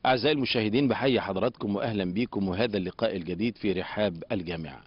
أعزائي المشاهدين بحيي حضراتكم وأهلا بكم وهذا اللقاء الجديد في رحاب الجامعة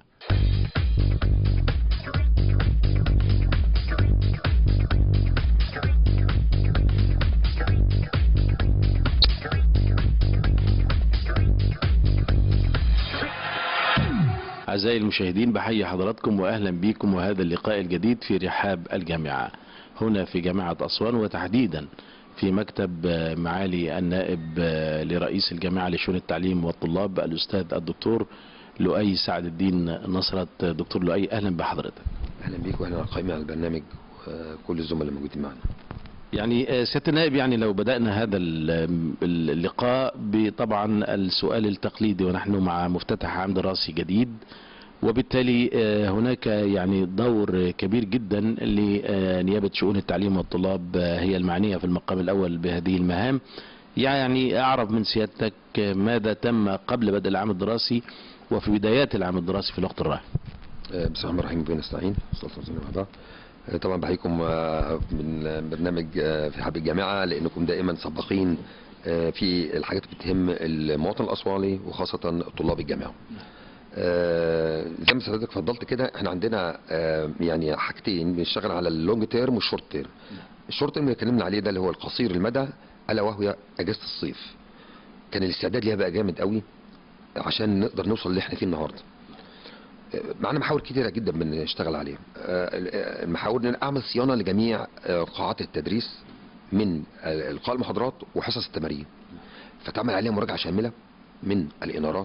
أعزائي المشاهدين بحيي حضراتكم وأهلا بكم وهذا اللقاء الجديد في رحاب الجامعة هنا في جامعة أسوان وتحديدا في مكتب آه، معالي النائب آه، لرئيس الجامعة لشؤون التعليم والطلاب الأستاذ الدكتور لؤي سعد الدين نصرت دكتور لؤي أهلا بحضرتك اهلا بيك واهلا قائمين على البرنامج وكل الزملاء الموجودين معنا يعني آه، سيادة النائب يعني لو بدأنا هذا ال- اللقاء بطبعا السؤال التقليدي ونحن مع مفتتح عام دراسي جديد وبالتالي آه، هناك يعني دور كبير جدا لنيابة شؤون التعليم والطلاب آه، هي المعنية في المقام الأول بهذه المهام يعني أعرف من سيادتك آه، ماذا تم قبل بدء العام الدراسي وفي بدايات العام الدراسي في الوقت الراهن آه، بسم الله الرحمن الرحيم بنا نستعين صلى الله عليه وسلم آه، طبعا بحييكم آه، من برنامج آه، في حب الجامعه لانكم دائما سباقين آه، في الحاجات اللي بتهم المواطن الاسواني وخاصه طلاب الجامعه. آه، زي ما حضرتك فضلت كده احنا عندنا آه، يعني حاجتين بنشتغل على اللونج تيرم والشورت تيرم. الشورت تيرم اللي اتكلمنا عليه ده اللي هو القصير المدى الا وهو اجازه الصيف. كان الاستعداد ليها بقى جامد قوي عشان نقدر نوصل اللي احنا فيه النهارده. معانا محاور كتيرة جدا بنشتغل عليها آه، المحاور ان اعمل صيانه لجميع آه، قاعات التدريس من آه، القاء المحاضرات وحصص التمارين فتعمل عليها مراجعه شامله من الانارات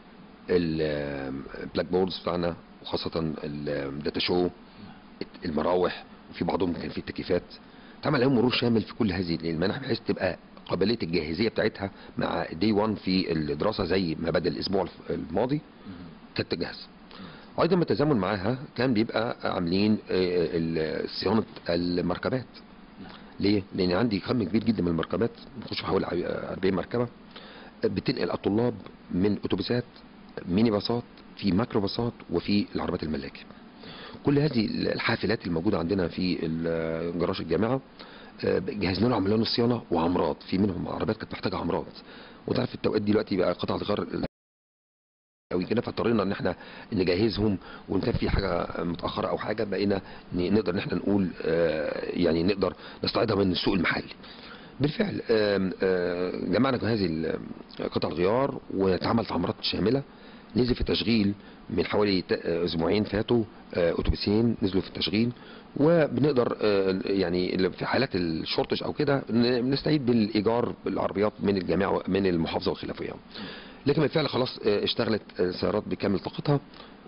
البلاك بوردز بتاعنا وخاصه الداتا شو المراوح وفي بعضهم كان في التكييفات تعمل عليهم مرور شامل في كل هذه المنح بحيث تبقى قابليه الجاهزيه بتاعتها مع دي 1 في الدراسه زي ما بدا الاسبوع الماضي كانت جاهزه ايضا بالتزامن معاها كان بيبقى عاملين آه، ال- صيانه المركبات ليه؟ لان عندي كم كبير جدا من المركبات بنخش في حوالي 40 مركبه بتنقل الطلاب من اتوبيسات ميني باصات في ماكرو باصات وفي العربيات الملاكي كل هذه الحافلات الموجوده عندنا في ال- جراج الجامعه آه، جهزنا لهم عملنا لهم صيانه وعمرات في منهم عربيات كانت محتاجه عمرات وتعرف التوقيت دلوقتي بقى قطع الغيار قوي كده فاضطرينا ان احنا نجهزهم وان كان في حاجه متاخره او حاجه بقينا ن- نقدر ان احنا نقول آه، يعني نقدر نستعيدها من السوق المحلي. بالفعل آم، آه، جمعنا هذه ال- قطع الغيار واتعملت عمرات شامله نزل في تشغيل من حوالي ت- آه، اسبوعين فاتوا آه، اتوبيسين نزلوا في التشغيل وبنقدر آه، يعني في حالات الشورتج او كده ن- بنستعيد بالايجار بالعربيات من الجامعه من المحافظه والخلافيه. لكن بالفعل خلاص آه، اشتغلت آه، سيارات بكامل طاقتها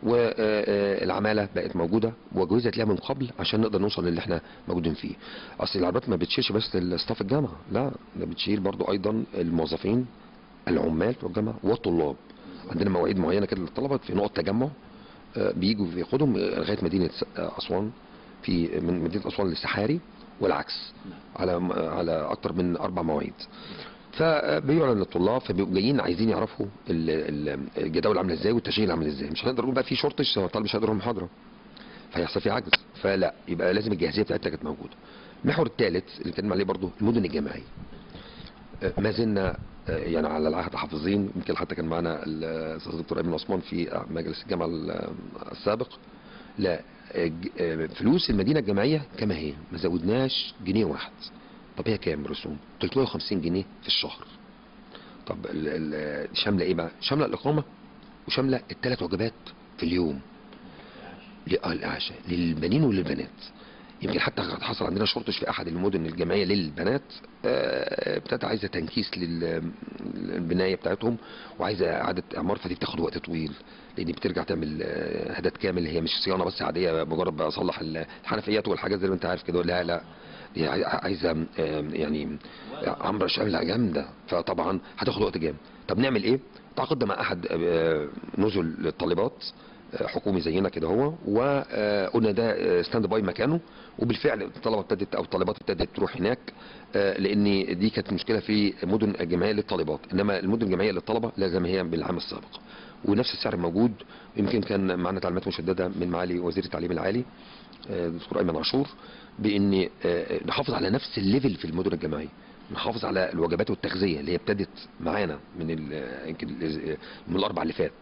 والعماله بقت موجوده وجهزت لها من قبل عشان نقدر نوصل للي احنا موجودين فيه. اصل العربيات ما بتشيلش بس الستاف الجامعه، لا ده بتشيل برضو ايضا الموظفين العمال بتوع الجامعه والطلاب. عندنا مواعيد معينه كده للطلبه في نقط تجمع آه، بيجوا بياخدهم لغايه مدينه س- آه، اسوان في من مدينه اسوان للسحاري والعكس على على اكتر من اربع مواعيد. فبيعلن للطلاب فبيبقوا جايين عايزين يعرفوا ال- ال- الجداول عامله ازاي والتشغيل عامل ازاي مش هنقدر نقول بقى في شورتج الطالب مش هيقدر يروح المحاضره فيحصل في عجز فلا يبقى لازم الجاهزيه بتاعتها كانت موجوده المحور الثالث اللي اتكلم عليه برضو المدن الجامعيه آه، ما زلنا آه، يعني على العهد حافظين يمكن حتى كان معنا الاستاذ الدكتور ايمن عثمان في مجلس الجامعه ال- السابق لا آه، ج- آه، فلوس المدينه الجامعيه كما هي ما زودناش جنيه واحد طب هي كام رسوم 350 جنيه في الشهر طب ال- ال- شامله ايه بقى شامله الاقامه وشامله الثلاث وجبات في اليوم ل- آه، العشاء للبنين وللبنات يمكن حتى حصل عندنا شرطش في احد المدن الجامعيه للبنات آه، ابتدت عايزه تنكيس لل- للبنايه بتاعتهم وعايزه اعاده اعمار فدي بتاخد وقت طويل لان بترجع تعمل آه، هدد كامل هي مش صيانه بس عاديه مجرد بصلح الحنفيات والحاجات زي ما انت عارف كده لا لا دي عاي- عايزه آه، يعني عمره شامله جامده فطبعا هتاخد وقت جامد طب نعمل ايه تعاقدنا مع احد آه، نزل للطالبات آه، حكومي زينا كده هو وقلنا ده ستاند باي مكانه وبالفعل الطلبه ابتدت او الطالبات ابتدت تروح هناك آه، لان دي كانت مشكله في مدن الجمعيه للطالبات انما المدن الجمعيه للطلبه لا زي ما هي بالعام السابق ونفس السعر موجود يمكن كان معنا تعليمات مشدده من معالي وزير التعليم العالي آه، دكتور ايمن عاشور بان آه، نحافظ على نفس الليفل في المدن الجامعيه نحافظ على الوجبات والتغذيه اللي هي ابتدت معانا من ال- يمكن ال- من الاربع اللي فات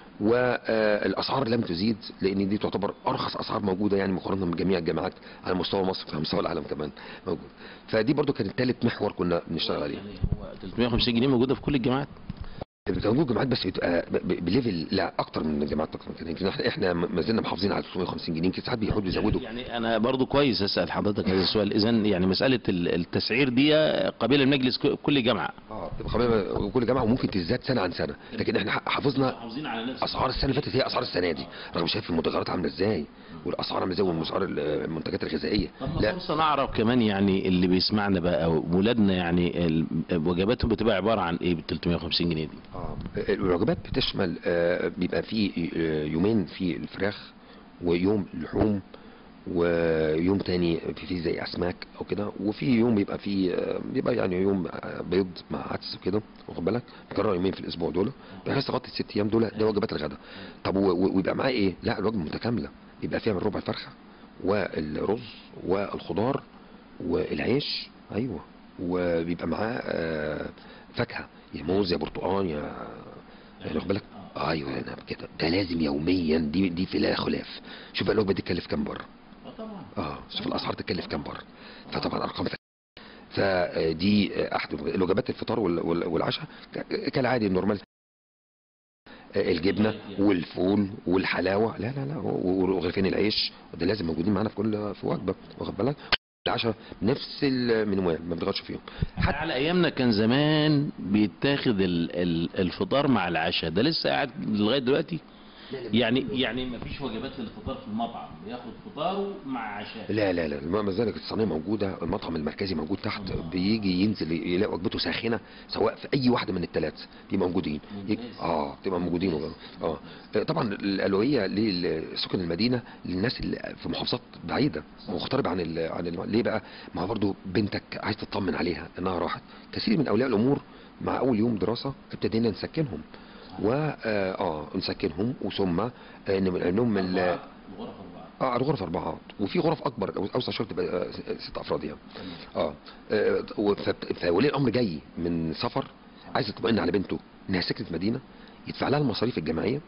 والاسعار لم تزيد لان دي تعتبر ارخص اسعار موجوده يعني مقارنه بجميع الجامعات على مستوى مصر على مستوى العالم كمان موجود فدي برضو كان ثالث محور كنا بنشتغل عليه يعني هو 350 جنيه موجوده في كل الجامعات بتبقى موجود جامعات بس بتبقى ب- ب- بليفل لا اكتر من جامعات اكتر من كده يمكن احنا احنا ما زلنا محافظين على 350 جنيه يمكن ساعات بيحاولوا يزودوا يعني انا برضو كويس اسال حضرتك هذا السؤال اذا يعني مساله ال- التسعير دي قبيله المجلس ك- كل جامعه اه بتبقى قابلة كل جامعه وممكن تزداد سنه عن سنه لكن احنا ح- حافظنا محافظين على نفس اسعار السنه اللي فاتت هي اسعار السنه دي رغم شايف المتغيرات عامله ازاي والاسعار عامله ازاي والاسعار المنتجات الغذائيه طب ما لا فرصه نعرف كمان يعني اللي بيسمعنا بقى او ولادنا يعني ال- وجباتهم بتبقى عباره عن ايه ب 350 جنيه دي؟ اه الوجبات بتشمل آه، بيبقى في آه، يومين في الفراخ ويوم لحوم ويوم تاني في فيه زي اسماك او كده وفي يوم بيبقى فيه آه، بيبقى يعني يوم آه، بيض مع عدس وكده واخد بالك بكرر يومين في الاسبوع دول بحيث تغطي الست ايام دول ده وجبات الغداء طب و- و- ويبقى معاه ايه لا الوجبه متكامله بيبقى فيها من ربع الفرخه والرز والخضار والعيش ايوه وبيبقى معاه آه، فاكهه يا موز يا برتقال يا يعني واخد بالك ايوه انا كده ده لازم يوميا دي دي في لا خلاف شوف بقى الوجبه دي تكلف كام بره طبعا اه شوف الاسعار تكلف كام بره فطبعا ارقام فدي احد الوجبات الفطار وال- وال- والعشاء ك- كالعادي النورمال آه، الجبنه والفول والحلاوه لا لا لا و- ورغيفين العيش ده لازم موجودين معانا في كل في وجبه واخد بالك العشاء نفس المنوال ما بنغيرش فيهم حتى على ايامنا كان زمان بيتاخد ال- ال- الفطار مع العشاء ده لسه قاعد لغايه دلوقتي يعني يعني ما فيش وجبات للفطار في المطعم بياخد فطاره مع عشاء لا لا لا ما زالت الصينيه موجوده المطعم المركزي موجود تحت بيجي ينزل يلاقي وجبته ساخنه سواء في اي واحده من الثلاث بيبقوا موجودين يج- ممتاز. اه بتبقى موجودين والله. اه آه، طبعا الاولويه لسكان المدينه للناس اللي في محافظات بعيده مغتربه عن ال عن ال ليه بقى؟ ما هو برضه بنتك عايز تطمن عليها انها راحت كثير من اولياء الامور مع اول يوم دراسه ابتدينا نسكنهم و اه آه، نسكنهم وثم آه، إن- انهم ال- غرف أربعة. اه الغرف اربعه وفي غرف اكبر أو- اوسع شويه تبقى آه، ست افراد يعني اه آه، وفبت- فولي الامر جاي من سفر عايز يطمئن على بنته انها سكنت مدينه يدفع لها المصاريف الجامعيه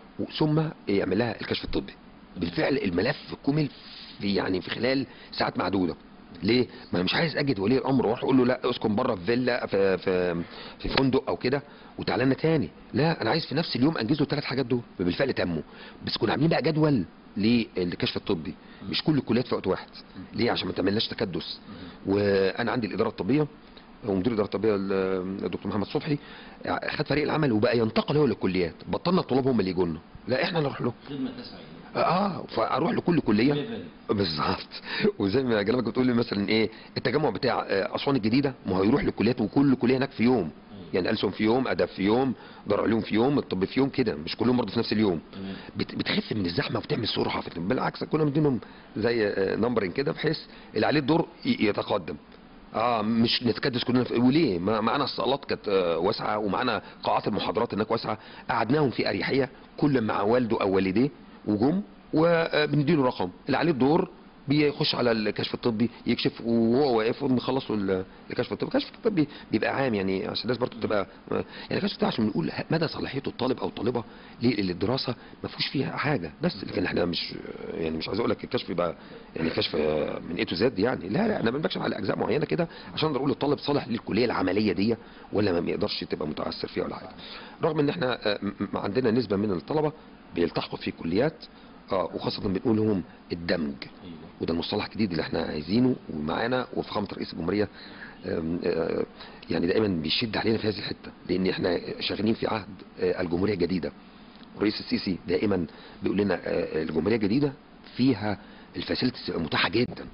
ثم يعمل لها الكشف الطبي بالفعل الملف كمل في يعني في خلال ساعات معدوده ليه؟ ما أنا مش عايز اجد ولي الامر واروح اقول له لا اسكن بره في فيلا في في في فندق او كده وتعالى لنا تاني لا انا عايز في نفس اليوم انجزه الثلاث حاجات دول بالفعل تموا بس كنا عاملين بقى جدول للكشف الطبي مش كل الكليات في وقت واحد ليه عشان ما تعملناش تكدس وانا عندي الاداره الطبيه ومدير الاداره الطبيه ال- الدكتور محمد صبحي خد فريق العمل وبقى ينتقل هو للكليات بطلنا الطلاب هم اللي يجوا لنا لا احنا نروح له خدمه تسعه اه فاروح لكل كليه بالظبط وزي ما كلامك بتقول لي مثلا ايه التجمع بتاع آه، اسوان الجديده ما هو يروح للكليات وكل كليه هناك في يوم يعني ألسن في يوم ادب في يوم دار علوم في يوم الطب في يوم كده مش كلهم برضه في نفس اليوم بت- بتخف من الزحمه وبتعمل سرعه في بالعكس كنا مدينهم زي نمبرين كده بحيث اللي عليه الدور ي- يتقدم اه مش نتكدس كلنا في وليه ما- معانا الصالات كانت آه، واسعه ومعانا قاعات المحاضرات هناك واسعه قعدناهم في اريحيه كل مع والده او والديه وجم وبنديله رقم اللي عليه الدور بيخش على الكشف الطبي يكشف وهو واقف ونخلص له ال- الكشف الطبي الكشف الطبي بيبقى عام يعني عشان الناس برضه تبقى يعني الكشف الطبي عشان بنقول مدى صلاحيه الطالب او الطالبه ليه- للدراسه ما فيهوش فيها حاجه بس لكن احنا مش يعني مش عايز اقول لك الكشف يبقى يعني كشف من اي تو زد يعني لا لا انا بنكشف على اجزاء معينه كده عشان اقدر اقول الطالب صالح للكليه العمليه دي ولا ما يقدرش تبقى متاثر فيها ولا حاجه رغم ان احنا آه، م- م- عندنا نسبه من الطلبه بيلتحقوا في كليات اه وخاصه بنقول لهم الدمج وده المصطلح الجديد اللي احنا عايزينه ومعانا وفخامه رئيس الجمهوريه آم، آه، يعني دائما بيشد علينا في هذه الحته لان احنا شغالين في عهد آه، الجمهوريه الجديده الرئيس السيسي دائما بيقول لنا آه، الجمهوريه الجديده فيها الفاسيلتيز متاحه جدا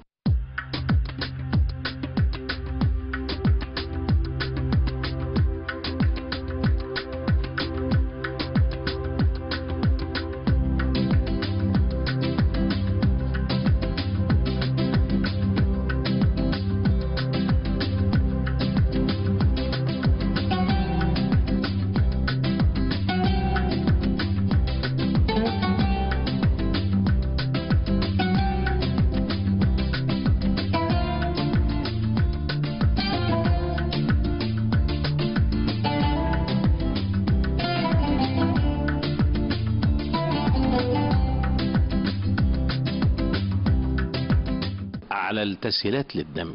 على التسهيلات للدمج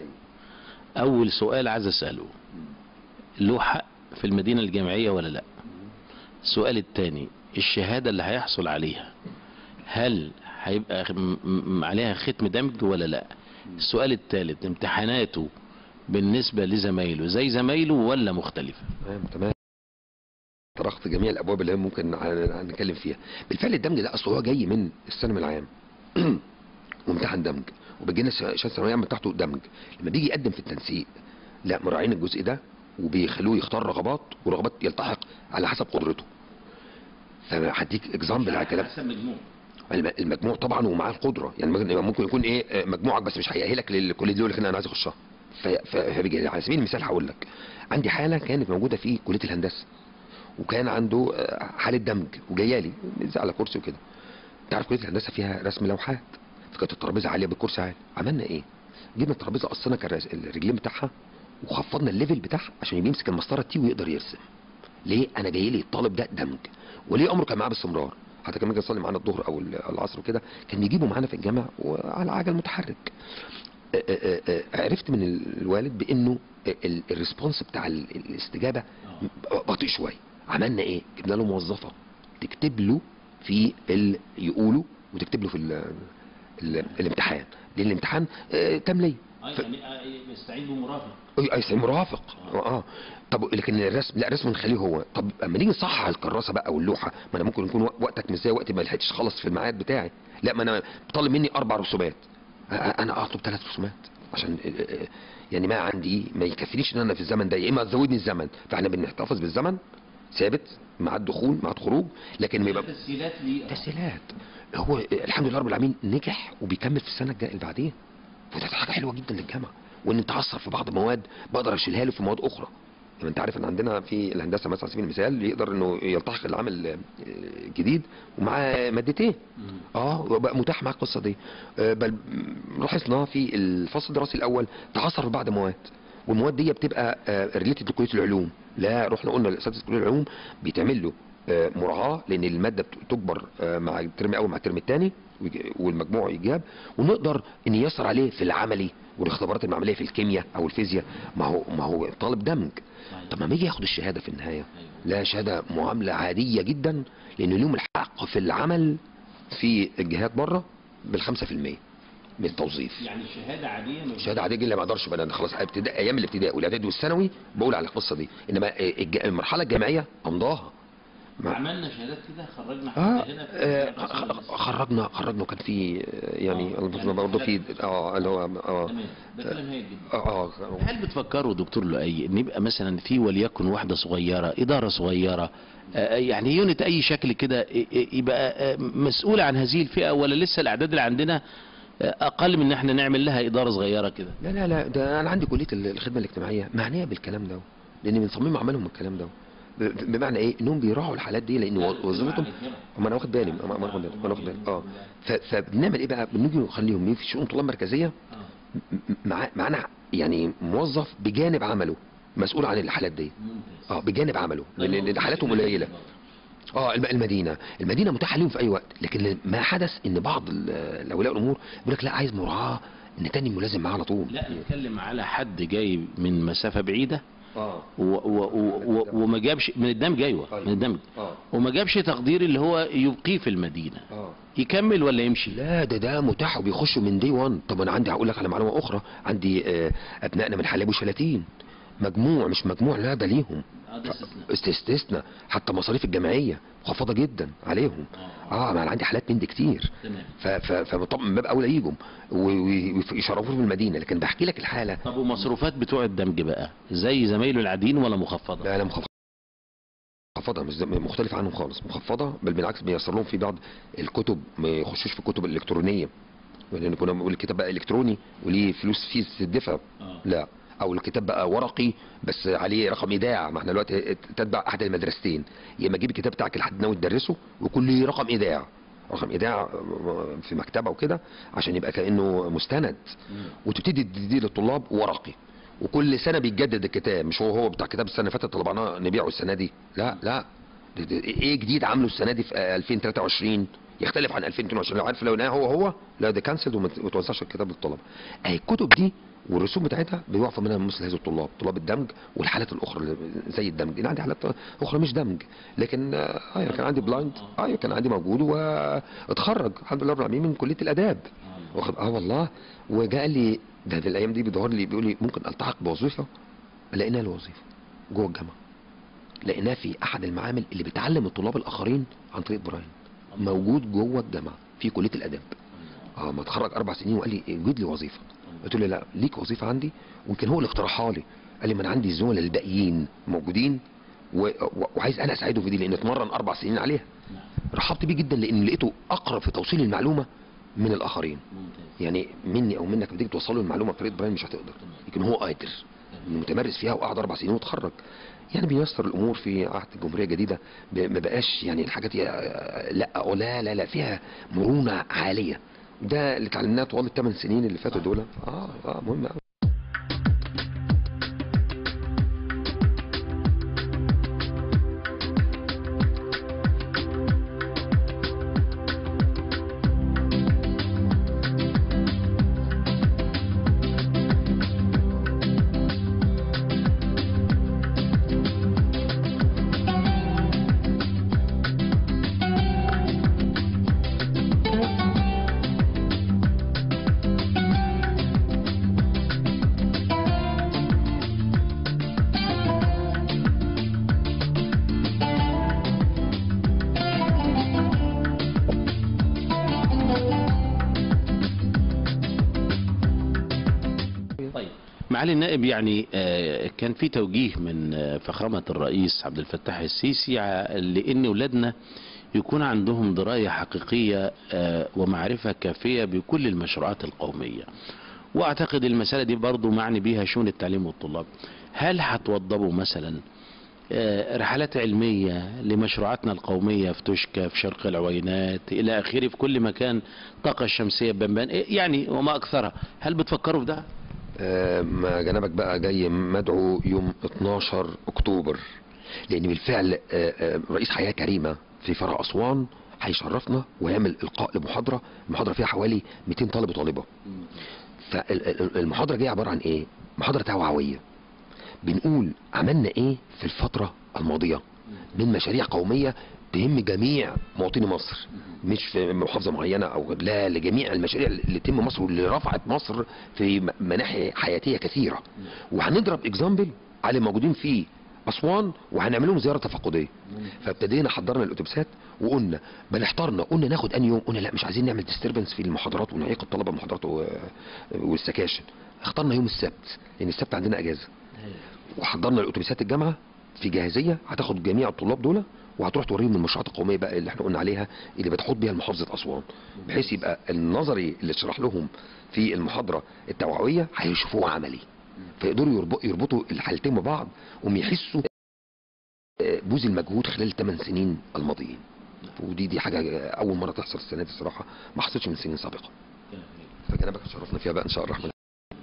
اول سؤال عايز اساله له حق في المدينه الجامعيه ولا لا السؤال الثاني الشهاده اللي هيحصل عليها هل هيبقى م- م- عليها ختم دمج ولا لا السؤال الثالث امتحاناته بالنسبه لزمايله زي زمايله ولا مختلفه تمام تمام طرقت جميع الابواب اللي ممكن ن- نتكلم فيها بالفعل الدمج ده اصل هو جاي من الثانوي العام وامتحن دمج وبيجي لنا شهاده الثانويه العامه بتاعته دمج لما بيجي يقدم في التنسيق لا مراعين الجزء ده وبيخلوه يختار رغبات ورغبات يلتحق على حسب قدرته فهديك اكزامبل على كلام احسن مجموع الم- المجموع طبعا ومعاه القدره يعني ممكن ممكن يكون ايه آه، مجموعك بس مش هيأهلك للكليه دي يقول لك انا عايز اخشها ف- ف- فبيجي على سبيل المثال هقول لك عندي حاله كانت موجوده في كليه الهندسه وكان عنده آه، حاله دمج وجايه لي نزل على كرسي وكده تعرف كليه الهندسه فيها رسم لوحات فكانت الترابيزه عاليه بالكرسي عالي عملنا ايه؟ جبنا الترابيزه قصينا كان الرس- الرجلين بتاعها وخفضنا الليفل بتاعها عشان يمسك المسطره تي ويقدر يرسم ليه انا جاي لي الطالب ده دمج وليه امره كان معاه باستمرار حتى كان بيجي يصلي معانا الظهر او العصر وكده كان بيجيبه معانا في الجامع وعلى عجل متحرك آه، آه، آه، عرفت من الوالد بانه ال- الريسبونس بتاع ال- الاستجابه بطيء شويه عملنا ايه جبنا له موظفه تكتب له في ال- يقوله وتكتب له في ال ال الامتحان لان الامتحان آه، تمليه ف- يعني يستعين بمرافق اي اي مرافق اه طب لكن الرسم لا الرسم نخليه هو طب اما نيجي نصحح الكراسه بقى واللوحه ما انا ممكن يكون وقتك مش زي وقتي ما لحقتش اخلص في الميعاد بتاعي لا ما انا طالب مني اربع رسومات آه، انا اطلب ثلاث رسومات عشان آه، آه، يعني ما عندي ما يكفينيش ان انا في الزمن ده يا اما تزودني الزمن فاحنا بنحتفظ بالزمن ثابت مع الدخول مع الخروج لكن ما يبقى تسهيلات ليه تسهيلات هو الحمد لله رب العالمين نجح وبيكمل في السنه الجايه اللي بعدين وده حاجه حلوه جدا للجامعه وان انت عصر في بعض مواد بقدر اشيلها له في مواد اخرى يعني انت عارف ان عندنا في الهندسه مثلا على سبيل المثال يقدر انه يلتحق العمل آه، جديد ومعاه مادتين اه وبقى متاح معاه القصه دي آه، بل لاحظنا في الفصل الدراسي الاول تعثر في بعض مواد والمواد دي بتبقى ريليتد لكليه العلوم لا رحنا قلنا لاساتذه كليه العلوم بيتعمل له آه، مراعاه لان الماده بت- تجبر آه، مع الترم الاول مع الترم الثاني والمجموع يجاب ونقدر ان يسر عليه في العملي والاختبارات المعمليه في الكيمياء او الفيزياء ما هو ما هو طالب دمج طب ما يجي ياخد الشهاده في النهايه لا شهاده معامله عاديه جدا لان لهم الحق في العمل في الجهات بره بالخمسة في المية من التوظيف يعني شهاده عاديه مش شهاده عاديه جدا ما اقدرش بقى انا خلاص ابتداء ايام الابتدائي والاعدادي والثانوي بقول على القصه دي انما الج- المرحله الجامعيه امضاها ما- عملنا شهادات كده خرجنا اه حد هنا في آه، القسم خ- الهندسي. خرجنا خرجنا وكان في آه، يعني آه، الله يعني برضه في حاجات- اه اللي هو اه تمام ده كلام هايل جدا اه اه هل بتفكروا دكتور لؤي ان يبقى مثلا في وليكن وحده صغيره اداره صغيره آه، يعني يونت اي شكل كده ي- ي- يبقى آه، مسؤوله عن هذه الفئه ولا لسه الاعداد اللي عندنا آه، اقل من ان احنا نعمل لها اداره صغيره كده لا لا لا ده انا عندي كليه ال- الخدمه الاجتماعيه معنيه بالكلام ده لان بنصمم عملهم الكلام ده ب- بمعنى ايه انهم بيراعوا الحالات دي لان و- وظيفتهم ما انا واخد بالي ما ما انا واخد بالي ما انا واخد بالي اه ف- فبنعمل ايه بقى بنيجي نخليهم في شؤون طلاب مركزيه م- مع معانا يعني موظف بجانب عمله مسؤول عن الحالات دي اه بجانب عمله لان لأن حالاتهم قليله اه الم- المدينه المدينه متاحه لهم في اي وقت لكن ما حدث ان بعض ال- الاولياء الامور يقول لك لا عايز مراعاه ان تاني ملازم معاه على طول لا نتكلم على حد جاي من مسافه بعيده اه و و و و وما جابش من الدمج ايوه أيوة. من الدمج اه وما جابش تقدير اللي هو يبقيه في المدينه اه يكمل ولا يمشي لا ده ده متاح وبيخشوا من دي 1 طب انا عندي هقول لك على معلومه اخرى عندي آه، ابنائنا من حلاب وشلاتين مجموع مش مجموع لا ده ليهم اه ده استثناء است- استثناء حتى مصاريف الجمعيه مخفضه جدا عليهم اه ما انا عندي حالات من دي كتير تمام ف- ف- فطبعا من باب اولى يجوا ويشرفوا في المدينه لكن بحكي لك الحاله طب ومصروفات بتوع الدمج بقى زي زمايله العاديين ولا مخفضه لا لا مخفضه مخفضه مش زي- مختلفه عنهم خالص مخفضه بل بالعكس بيسر لهم في بعض الكتب ما يخشوش في الكتب الالكترونيه لان كنا بنقول الكتاب بقى الكتروني وليه فلوس فيه تدفع آه. لا او الكتاب بقى ورقي بس عليه رقم ايداع ما احنا دلوقتي تتبع احد المدرستين يا اما تجيب الكتاب بتاعك اللي حد ناوي تدرسه ويكون ليه رقم ايداع رقم ايداع في مكتبه وكده عشان يبقى كانه مستند مم. وتبتدي تديه للطلاب ورقي وكل سنه بيتجدد الكتاب مش هو هو بتاع كتاب السنه اللي فاتت طلبناه نبيعه السنه دي لا لا ده- ده ايه جديد عامله السنه دي في 2023 يختلف عن 2022 لو عارف لو لقاه هو هو لا ده كانسلد وما ما توزعش الكتاب للطلبه اهي الكتب دي والرسوم بتاعتها بيعفى منها مثل هذه الطلاب طلاب الدمج والحالات الاخرى اللي زي الدمج انا عندي حالات اخرى مش دمج لكن اه آه، كان عندي بلايند اه كان عندي موجود واتخرج الحمد لله رب العالمين من كليه الاداب واخد اه والله وجاء قال لي ده في الايام دي بيظهر لي بيقول لي ممكن التحق بوظيفه لقينا له وظيفه جوه الجامعه لقيناه في احد المعامل اللي بتعلم الطلاب الاخرين عن طريق براين موجود جوه الجامعه في كليه الاداب اه ما اتخرج اربع سنين وقال لي وجد لي وظيفه قلت له لا ليك وظيفه عندي ويمكن هو اللي اقترحها لي قال لي ما انا عندي الزملاء الباقيين موجودين و... و... وعايز انا اساعده في دي لان اتمرن اربع سنين عليها رحبت بيه جدا لان لقيته اقرب في توصيل المعلومه من الاخرين يعني مني او منك بتيجي توصل له المعلومه بطريقه براين مش هتقدر لكن هو قادر إنه متمرس فيها وقعد اربع سنين وتخرج يعني بييسر الامور في عهد الجمهوريه الجديده ب- ما بقاش يعني الحاجات يا- لا أو لا لا لا فيها مرونه عاليه ده اللي اتعلمناه طوال الثمان سنين اللي فاتوا دول اه اه مهم قوي طيب معالي النائب يعني آه، كان في توجيه من آه، فخامة الرئيس عبد الفتاح السيسي ع- لأن أولادنا يكون عندهم دراية حقيقية آه، ومعرفة كافية بكل المشروعات القومية وأعتقد المسألة دي برضو معني بيها شؤون التعليم والطلاب هل هتوضبوا مثلا آه، رحلات علمية لمشروعاتنا القومية في توشكا في شرق العوينات إلى آخره في كل مكان طاقة الشمسية بنبان يعني وما أكثرها هل بتفكروا في ده؟ آه، ما جنبك بقى جاي مدعو يوم 12 اكتوبر لان بالفعل آه، آه، رئيس حياه كريمه في فرع اسوان هيشرفنا ويعمل القاء لمحاضره المحاضره فيها حوالي 200 طالب وطالبه فالمحاضره جايه عباره عن ايه محاضره توعويه بنقول عملنا ايه في الفتره الماضيه من مشاريع قوميه تهم جميع مواطني مصر مش في محافظه معينه او لا لجميع المشاريع اللي تهم مصر واللي رفعت مصر في م- مناحي حياتيه كثيره وهنضرب اكزامبل على الموجودين في اسوان وهنعمل لهم زياره تفقديه فابتدينا حضرنا الاتوبيسات وقلنا بل احترنا قلنا ناخد انهي يوم قلنا لا مش عايزين نعمل ديستربنس في المحاضرات ونعيق الطلبه المحاضرات و- والسكاشن اخترنا يوم السبت لان السبت عندنا اجازه وحضرنا الاتوبيسات الجامعه في جاهزيه هتاخد جميع الطلاب دول وهتروح توريهم المشروعات القوميه بقى اللي احنا قلنا عليها اللي بتحط بيها محافظه اسوان بحيث يبقى النظري اللي اتشرح لهم في المحاضره التوعويه هيشوفوه عملي فيقدروا يربط- يربطوا الحالتين ببعض وهم يحسوا آه، بوز المجهود خلال الثمان سنين الماضيين ودي دي حاجه اول مره تحصل السنه دي الصراحه ما حصلتش من سنين سابقه فجنبك شرفنا فيها بقى ان شاء الله الرحمن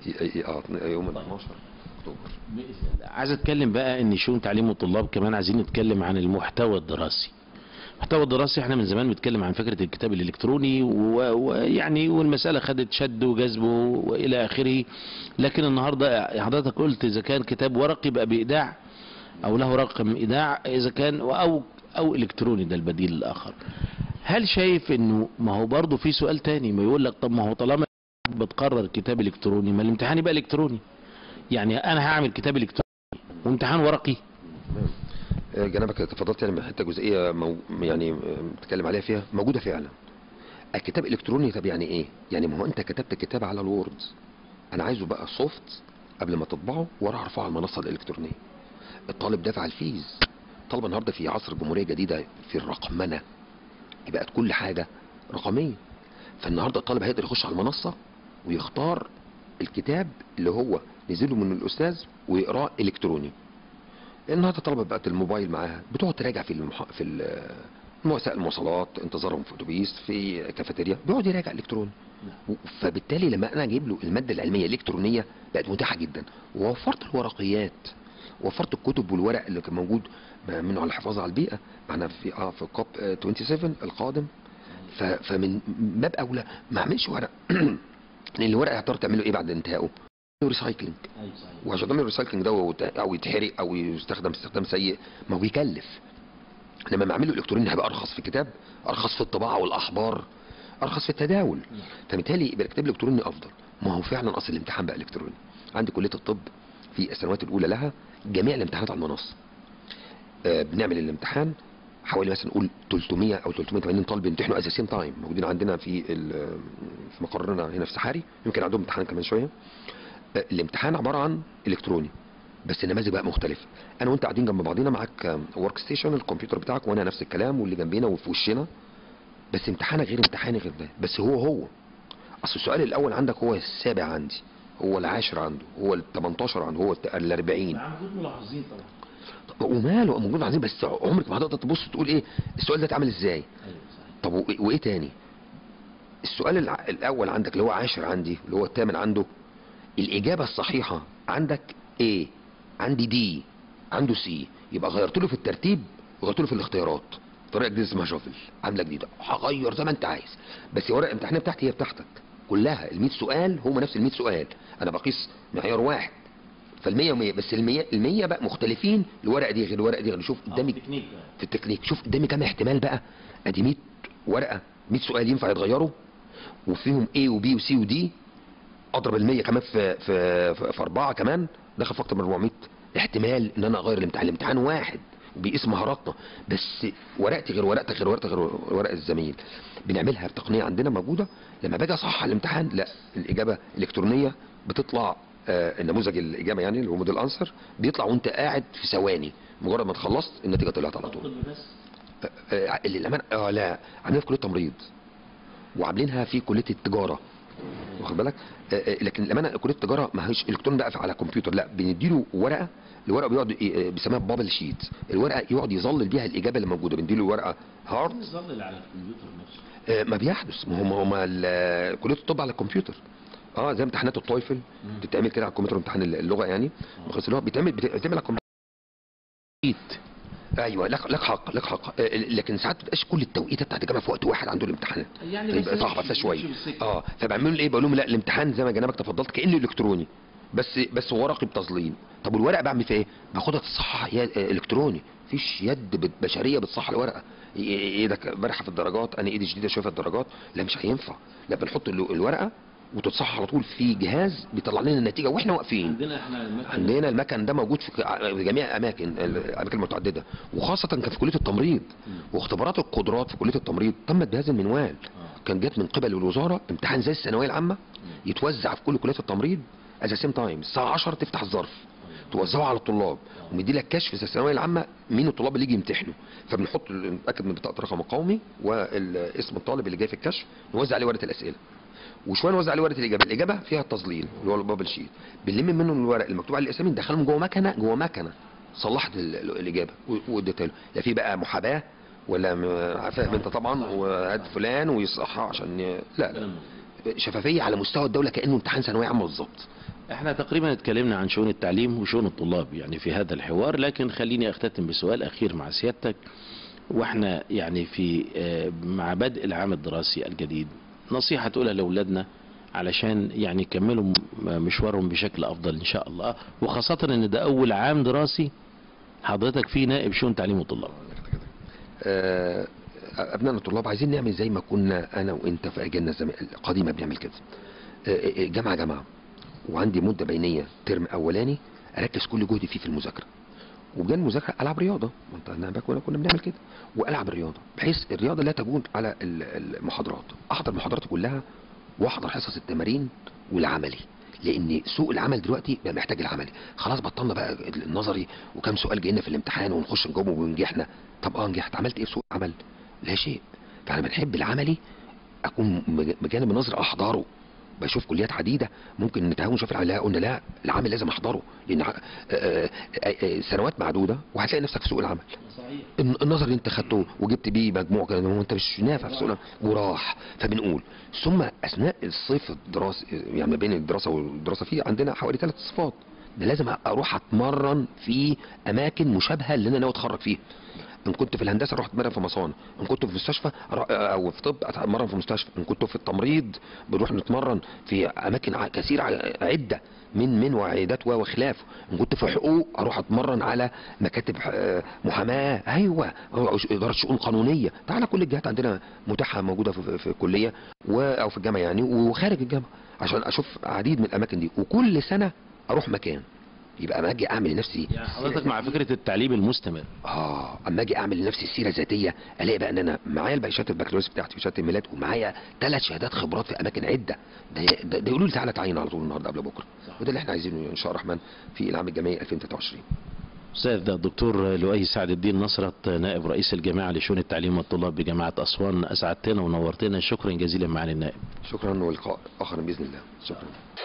اه يوم 12 اكتوبر عايز اتكلم بقى ان شؤون تعليم الطلاب كمان عايزين نتكلم عن المحتوى الدراسي المحتوى الدراسي احنا من زمان بنتكلم عن فكره الكتاب الالكتروني و- ويعني والمساله خدت شد وجذب والى اخره لكن النهارده حضرتك قلت اذا كان كتاب ورقي بقى بايداع او له رقم ايداع اذا كان او او الكتروني ده البديل الاخر هل شايف انه ما هو برضه في سؤال تاني ما يقول لك طب ما هو طالما بتقرر كتاب الكتروني ما الامتحان يبقى الكتروني يعني انا هعمل كتاب الكتروني وامتحان ورقي آه، جنبك تفضلت يعني من حته جزئيه مو يعني آه، بتتكلم عليها فيها موجوده فعلا الكتاب الالكتروني طب يعني ايه يعني ما هو انت كتبت كتاب على الوورد انا عايزه بقى سوفت قبل ما تطبعه واروح ارفعه على المنصه الالكترونيه الطالب دافع الفيز الطلبه النهارده في عصر الجمهوريه الجديده في الرقمنه بقت كل حاجه رقميه فالنهارده الطالب هيقدر يخش على المنصه ويختار الكتاب اللي هو نزله من الاستاذ ويقراه الكتروني النهارده الطلبه بقت الموبايل معاها بتقعد تراجع في المح... في ال- وسائل المواصلات انتظارهم في اتوبيس في كافيتيريا بيقعد يراجع الكتروني و- فبالتالي لما انا اجيب له الماده العلميه الالكترونيه بقت متاحه جدا ووفرت الورقيات وفرت الكتب والورق اللي كان موجود منه على الحفاظ على البيئه معنا في اه في كوب 27 القادم ف- فمن باب اولى ما اعملش ورق لان الورق هتضطر تعمله ايه بعد انتهائه؟ ريسايكلينج وعشان تعمل ريسايكلينج ده وت- او يتحرق او يستخدم استخدام سيء ما هو بيكلف لما ما اعمله الكتروني هيبقى ارخص في الكتاب ارخص في الطباعه والاحبار ارخص في التداول فبالتالي يبقى الكتاب الالكتروني افضل ما هو فعلا اصل الامتحان بقى الكتروني عندي كليه الطب في السنوات الاولى لها جميع الامتحانات على المنصه آه، بنعمل الامتحان حوالي مثلا نقول 300 او 380 طالب يمتحنوا از سيم تايم موجودين عندنا في ال- في مقرنا هنا في سحاري يمكن عندهم امتحان كمان شويه آه، الامتحان عباره عن الكتروني بس النماذج بقى مختلفه انا وانت قاعدين جنب بعضينا معاك ورك ستيشن الكمبيوتر بتاعك وانا نفس الكلام واللي جنبينا وفي وشنا بس امتحانك غير امتحاني غير ده بس هو هو اصل السؤال الاول عندك هو السابع عندي هو العاشر عنده هو ال 18 عنده هو ال 40 موجود ملاحظين طبعا وماله موجود عظيم بس عمرك ما هتقدر تبص تقول ايه السؤال ده اتعمل ازاي ايوه صحيح طب و- وايه تاني السؤال الع- الاول عندك اللي هو عاشر عندي اللي هو الثامن عنده الاجابه الصحيحه عندك ايه عندي دي عنده سي يبقى غيرت له في الترتيب وغيرت له في الاختيارات طريقه جديده اسمها شافل عامله جديده هغير زي ما انت عايز بس ورقه الامتحانيه بتاعتي هي بتاعتك كلها ال 100 سؤال هم نفس ال 100 سؤال انا بقيس معيار واحد فال100 و100 بس ال100 ال100 بقى مختلفين الورقه دي غير الورقه دي غير شوف قدامي تكنيك بقى. في التكنيك شوف قدامي كام احتمال بقى ادي 100 ورقه 100 سؤال ينفع يتغيروا وفيهم A وبي وسي ودي اضرب ال 100 كمان في في في, في اربعه كمان دخل في اكتر من 400 احتمال ان انا اغير الامتحان الامتحان واحد وبيقيس مهاراتنا بس ورقتي غير ورقتك غير ورقتك غير ورق الزميل بنعملها بتقنيه عندنا موجوده لما باجي اصحح الامتحان لا الاجابه الالكترونيه بتطلع آه النموذج الاجابه يعني اللي هو موديل انسر بيطلع وانت قاعد في ثواني مجرد ما تخلصت النتيجه طلعت على طول طب بس آه، اللي الأمان اه لا عاملينها في كليه تمريض وعاملينها في كليه التجاره واخد بالك آه، آه، لكن الامانه كليه التجاره ما هيش الكترون بقى على كمبيوتر لا بنديله ورقه الورقه بيقعد ي- آه، بيسموها بابل شيت الورقه يقعد يظلل بيها الاجابه اللي موجوده بنديله ورقه هارد نظل على الكمبيوتر نفسه آه، ما بيحدث ما هم هم ال- كليه الطب على الكمبيوتر اه زي امتحانات الطايفل مم. بتتعمل كده على الكمبيوتر امتحان اللغه يعني بس اللي هو بيتعمل بيتعمل على الكمبيوتر ايوه لك لك حق لك حق آه، لكن ساعات ما بتبقاش كل التوقيتات بتاعت الجامعه في وقت واحد عنده الامتحانات يعني يبقى بس صعبه نمشي- فيها شويه نمشي بالسكة. اه فبعملوا ايه بقول لهم لا الامتحان زي ما جنابك تفضلت كانه الكتروني بس بس ورقي بتظليل طب والورقه بعمل فيها ايه باخدها تصحح يد آه، الكتروني مفيش يد بت- بشريه بتصحح الورقه ي- ايدك بارحه في الدرجات انا ايدي شديده شويه في الدرجات لا مش هينفع لا بنحط ال- الورقه وتتصحح على طول في جهاز بيطلع لنا النتيجه واحنا واقفين عندنا احنا المكن عندنا المكن ده موجود في ك- في جميع الاماكن الاماكن المتعدده وخاصه كان في كليه التمريض مم. واختبارات القدرات في كليه التمريض تمت بهذا المنوال آه. كان جت من قبل الوزاره امتحان زي الثانويه العامه مم. يتوزع في كل كليات التمريض از سيم تايم الساعه 10 تفتح الظرف توزعه على الطلاب ومدي لك كشف زي الثانويه العامه مين الطلاب اللي يجي يمتحنوا فبنحط نتاكد من بطاقه الرقم القومي واسم الطالب اللي جاي في الكشف نوزع عليه ورقه الاسئله وشويه نوزع عليه ورقه الاجابه الاجابه فيها التظليل اللي هو البابل شيت بنلم منه الورق المكتوب عليه الاسامي ندخلهم جوه مكنه جوه مكنه صلحت ال- ال- الاجابه و- واديتها له لا في بقى محاباه ولا م- فاهم انت طبعا وهات فلان ويصحح عشان ي- لا لا شفافيه على مستوى الدوله كانه امتحان ثانويه عامه بالظبط احنا تقريبا اتكلمنا عن شؤون التعليم وشؤون الطلاب يعني في هذا الحوار لكن خليني اختتم بسؤال اخير مع سيادتك واحنا يعني في آه، مع بدء العام الدراسي الجديد نصيحة تقولها لاولادنا علشان يعني يكملوا م- مشوارهم بشكل افضل ان شاء الله وخاصة ان ده اول عام دراسي حضرتك فيه نائب شؤون تعليم الطلاب آه، ابنائنا الطلاب عايزين نعمل زي ما كنا انا وانت في اجيالنا الزم- القديمه بنعمل كده آه، آه، جامعه جامعه وعندي مده بينيه ترم اولاني اركز كل جهدي فيه في المذاكره وبجانب المذاكره العب رياضه ما انت انا بقى كنا كنا بنعمل كده والعب الرياضه بحيث الرياضه لا تكون على ال- المحاضرات احضر محاضراتي كلها واحضر حصص التمارين والعملي لان سوق العمل دلوقتي بقى محتاج العملي خلاص بطلنا بقى النظري وكم سؤال جاي لنا في الامتحان ونخش نجاوبه ونجحنا طب اه نجحت عملت ايه في سوق العمل لا شيء فانا بنحب العملي اكون مج- بجانب النظري احضره بشوف كليات عديده ممكن نتهاون شوف العمل لا قلنا لا العمل لازم احضره لان ع- آه، آه، آه، سنوات معدوده وهتلاقي نفسك في سوق العمل صحيح الن- النظر اللي انت خدته وجبت بيه مجموع كده هو انت مش نافع في سوق العمل وراح فبنقول ثم اثناء الصيف الدراسي يعني ما بين الدراسه والدراسه فيه عندنا حوالي ثلاث صفات ده لازم اروح اتمرن في اماكن مشابهه اللي انا ناوي اتخرج فيها ان كنت في الهندسه اروح اتمرن في مصانع ان كنت في مستشفى أروح- او في طب اتمرن في مستشفى ان كنت في التمريض بنروح نتمرن في اماكن ع- كثيره ع- عده من من وعيادات و- وخلافه ان كنت في حقوق اروح اتمرن على مكاتب آه، محاماه ايوه أو ش- اداره شؤون قانونيه تعالى كل الجهات عندنا متاحه موجوده في, في, في الكليه و او في الجامعه يعني وخارج الجامعه عشان اشوف عديد من الاماكن دي وكل سنه اروح مكان يبقى اما اجي اعمل لنفسي يعني حضرتك مع فكره التعليم المستمر اه اما اجي اعمل لنفسي السيره الذاتيه الاقي بقى ان انا معايا البيشات البكالوريوس بتاعتي وشهاده الميلاد ومعايا ثلاث شهادات خبرات في اماكن عده ده ده, ده يقولوا لي تعالى تعين على طول النهارده قبل بكره صح. وده اللي احنا عايزينه ان شاء الله الرحمن في العام الجامعي 2023 استاذ الدكتور لؤي سعد الدين نصرت نائب رئيس الجامعه لشؤون التعليم والطلاب بجامعه اسوان اسعدتنا ونورتنا شكرا جزيلا معالي النائب شكرا ولقاء اخر باذن الله شكرا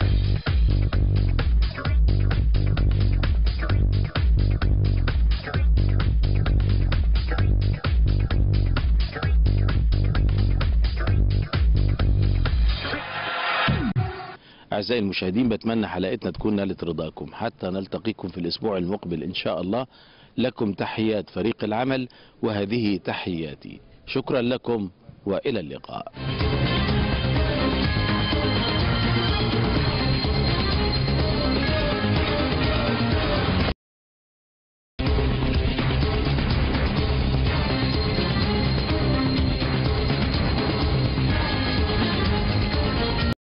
أعزائي المشاهدين بتمنى حلقتنا تكون نالت رضاكم حتى نلتقيكم في الأسبوع المقبل إن شاء الله لكم تحيات فريق العمل وهذه تحياتي شكرا لكم وإلى اللقاء